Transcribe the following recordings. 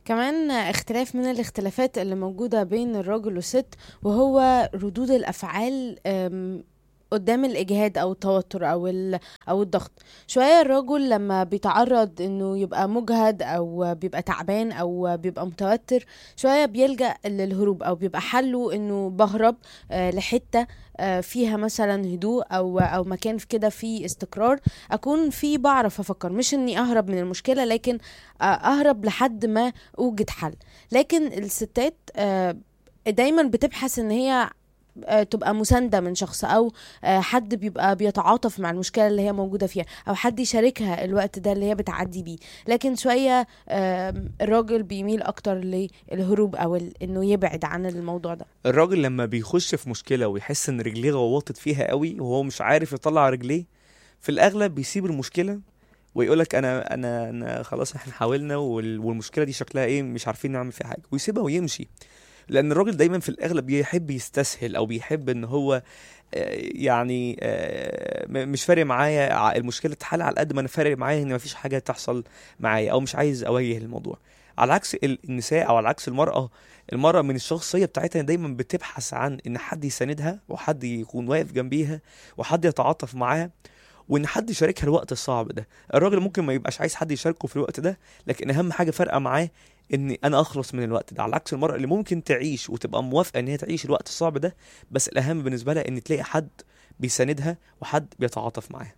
كمان اختلاف من الاختلافات اللي موجودة بين الراجل والست وهو ردود الأفعال أم، قدام الإجهاد أو التوتر أو ال- أو الضغط شوية الرجل لما بيتعرض إنه يبقى مجهد أو بيبقى تعبان أو بيبقى متوتر شوية بيلجأ للهروب أو بيبقى حله إنه بهرب آه، لحتة آه، فيها مثلا هدوء أو أو مكان في كده فيه استقرار أكون فيه بعرف أفكر مش إني أهرب من المشكلة لكن آه، أهرب لحد ما اوجد حل لكن الستات آه، دايما بتبحث ان هي آه، تبقى مساندة من شخص أو آه، حد بيبقى بيتعاطف مع المشكلة اللي هي موجودة فيها أو حد يشاركها الوقت ده اللي هي بتعدي بيه لكن شوية آم، الراجل بيميل أكتر للهروب أو ال- إنه يبعد عن الموضوع ده الراجل لما بيخش في مشكلة ويحس ان رجليه غوطت فيها قوي وهو مش عارف يطلع رجليه في الاغلب بيسيب المشكلة ويقولك انا انا انا خلاص احنا حاولنا وال- والمشكلة دي شكلها ايه مش عارفين نعمل فيها حاجة ويسيبها ويمشي لان الراجل دايما في الاغلب بيحب يستسهل او بيحب ان هو آه، يعني آه، م- مش فارق معايا ع- المشكله تتحل على قد ما انا فارق معايا ان مفيش حاجه تحصل معايا او مش عايز اواجه الموضوع على عكس ال- النساء او على عكس المراه المراه من الشخصيه بتاعتها دايما بتبحث عن ان حد يساندها وحد يكون واقف جنبيها وحد يتعاطف معاها وان حد يشاركها الوقت الصعب ده الراجل ممكن ما يبقاش عايز حد يشاركه في الوقت ده لكن اهم حاجه فارقه معاه ان انا اخلص من الوقت ده على عكس المرأة اللي ممكن تعيش وتبقى موافقة ان هي تعيش الوقت الصعب ده بس الاهم بالنسبة لها ان تلاقي حد بيساندها وحد بيتعاطف معاها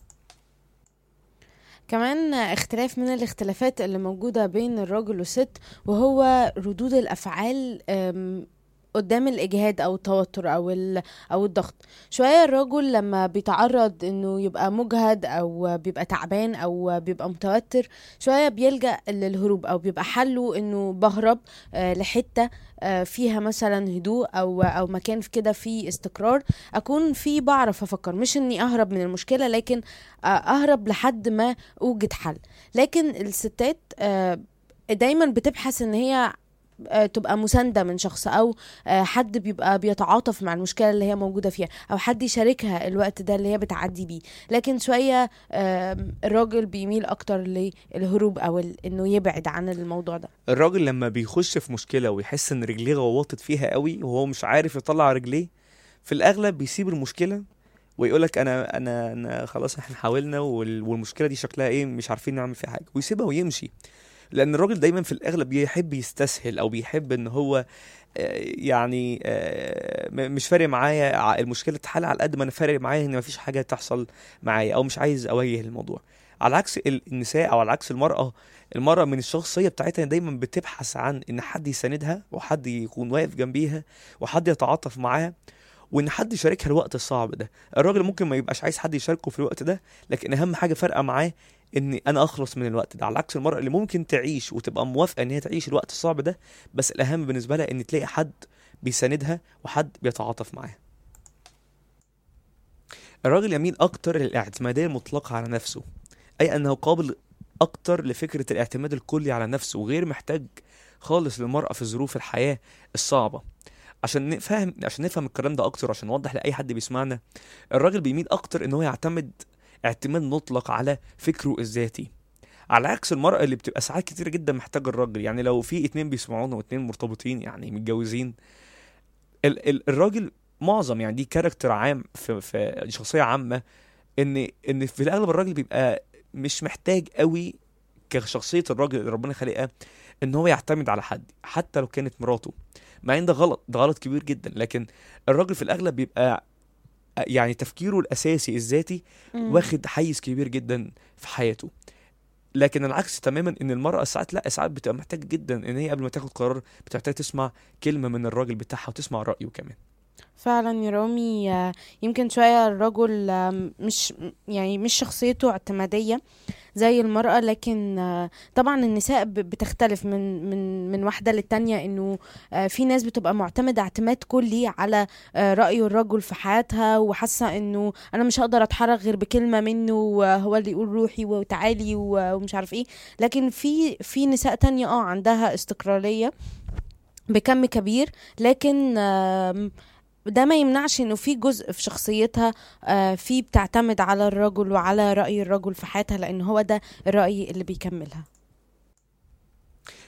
كمان اختلاف من الاختلافات اللي موجودة بين الراجل والست وهو ردود الأفعال أم، قدام الإجهاد أو التوتر أو ال- أو الضغط شوية الرجل لما بيتعرض إنه يبقى مجهد أو بيبقى تعبان أو بيبقى متوتر شوية بيلجأ للهروب أو بيبقى حله إنه بهرب آه، لحتة آه، فيها مثلا هدوء أو أو مكان في كده فيه استقرار أكون فيه بعرف أفكر مش إني أهرب من المشكلة لكن آه، أهرب لحد ما اوجد حل لكن الستات آه، دايما بتبحث ان هي آه، تبقى مساندة من شخص أو آه، حد بيبقى بيتعاطف مع المشكلة اللي هي موجودة فيها أو حد يشاركها الوقت ده اللي هي بتعدي بيه لكن شوية آم، الراجل بيميل أكتر للهروب أو ال- إنه يبعد عن الموضوع ده الراجل لما بيخش في مشكلة ويحس ان رجليه غوطت فيها قوي وهو مش عارف يطلع رجليه في الاغلب بيسيب المشكلة ويقولك انا انا انا خلاص احنا حاولنا وال- والمشكلة دي شكلها ايه مش عارفين نعمل فيها حاجة ويسيبها ويمشي لان الراجل دايما في الاغلب بيحب يستسهل او بيحب ان هو آه، يعني آه، م- مش فارق معايا ع- المشكله تتحل على قد ما انا فارق معايا ان مفيش حاجه تحصل معايا او مش عايز اواجه الموضوع على عكس ال- النساء او على عكس المراه المراه من الشخصيه بتاعتها دايما بتبحث عن ان حد يساندها وحد يكون واقف جنبيها وحد يتعاطف معاها وان حد يشاركها الوقت الصعب ده الراجل ممكن ما يبقاش عايز حد يشاركه في الوقت ده لكن اهم حاجه فارقه معاه ان انا اخلص من الوقت ده على عكس المرأة اللي ممكن تعيش وتبقى موافقة ان هي تعيش الوقت الصعب ده بس الاهم بالنسبة لها ان تلاقي حد بيساندها وحد بيتعاطف معاها الراجل يميل اكتر للاعتمادية المطلقة على نفسه اي انه قابل اكتر لفكرة الاعتماد الكلي على نفسه وغير محتاج خالص للمرأة في ظروف الحياة الصعبة عشان نفهم عشان نفهم الكلام ده اكتر عشان نوضح لاي حد بيسمعنا الراجل بيميل اكتر ان هو يعتمد اعتماد مطلق على فكره الذاتي على عكس المرأة اللي بتبقى ساعات كتير جدا محتاجة الراجل يعني لو في اتنين بيسمعونا واتنين مرتبطين يعني متجوزين ال ال الراجل معظم يعني دي كاركتر عام في, في دي شخصية عامة ان ان في الاغلب الراجل بيبقى مش محتاج قوي كشخصية الراجل اللي ربنا خلقها ان هو يعتمد على حد حتى لو كانت مراته مع ان ده غلط ده غلط كبير جدا لكن الراجل في الاغلب بيبقى يعني تفكيره الاساسي الذاتي مم. واخد حيز كبير جدا في حياته لكن العكس تماما ان المراه ساعات لا ساعات بتبقى محتاجه جدا ان هي قبل ما تاخد قرار بتحتاج تسمع كلمه من الراجل بتاعها وتسمع رايه كمان فعلا يا رامي آه، يمكن شوية الرجل آم، مش يعني مش شخصيته اعتمادية زي المرأة لكن آه، طبعا النساء ب- بتختلف من من من واحدة للتانية انه آه، في ناس بتبقى معتمدة اعتماد كلي على آه، رأي الرجل في حياتها وحاسة انه انا مش هقدر اتحرك غير بكلمة منه وهو اللي يقول روحي وتعالي و- ومش عارف ايه لكن في في نساء تانية اه عندها استقلالية بكم كبير لكن آم، ده ما يمنعش انه في جزء في شخصيتها آه، في بتعتمد على الرجل وعلى رأي الرجل في حياتها لان هو ده الرأي اللي بيكملها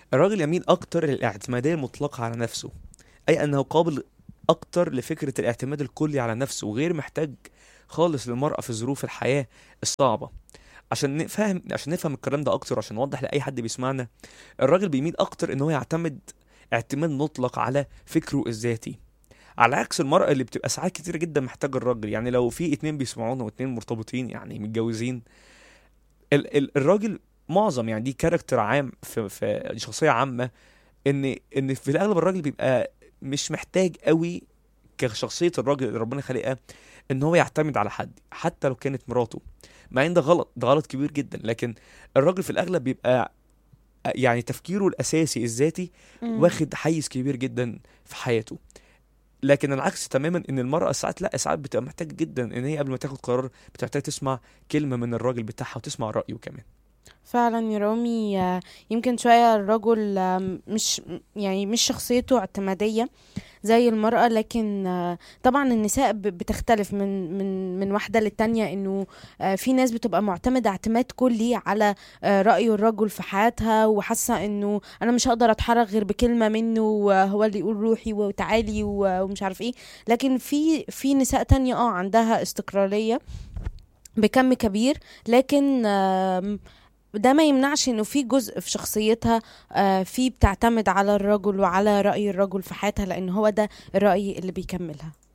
الراجل يميل اكتر للاعتماديه المطلقه على نفسه اي انه قابل اكتر لفكره الاعتماد الكلي على نفسه وغير محتاج خالص للمراه في ظروف الحياه الصعبه عشان نفهم عشان نفهم الكلام ده اكتر عشان نوضح لاي حد بيسمعنا الراجل بيميل اكتر ان هو يعتمد اعتماد مطلق على فكره الذاتي على عكس المرأة اللي بتبقى ساعات كتيرة جدا محتاجة الراجل يعني لو في اتنين بيسمعونا واتنين مرتبطين يعني متجوزين ال ال الراجل معظم يعني دي كاركتر عام في, في دي شخصية عامة ان ان في الاغلب الراجل بيبقى مش محتاج قوي كشخصية الراجل اللي ربنا خلقها ان هو يعتمد على حد حتى لو كانت مراته مع ان ده غلط ده غلط كبير جدا لكن الراجل في الاغلب بيبقى يعني تفكيره الاساسي الذاتي مم. واخد حيز كبير جدا في حياته لكن العكس تماما ان المراه ساعات لا ساعات بتبقى محتاجه جدا ان هي قبل ما تاخد قرار بتحتاج تسمع كلمه من الراجل بتاعها وتسمع رايه كمان فعلا يا رامي آه، يمكن شوية الرجل آم، مش يعني مش شخصيته اعتمادية زي المرأة لكن آه، طبعا النساء ب- بتختلف من من من واحدة للتانية انه آه، في ناس بتبقى معتمدة اعتماد كلي على آه، رأي الرجل في حياتها وحاسة انه انا مش هقدر اتحرك غير بكلمة منه وهو اللي يقول روحي وتعالي و- ومش عارف ايه لكن في في نساء تانية اه عندها استقرارية بكم كبير لكن آم، ده ما يمنعش انه في جزء في شخصيتها آه، في بتعتمد على الرجل وعلى رأي الرجل في حياتها لان هو ده الرأي اللي بيكملها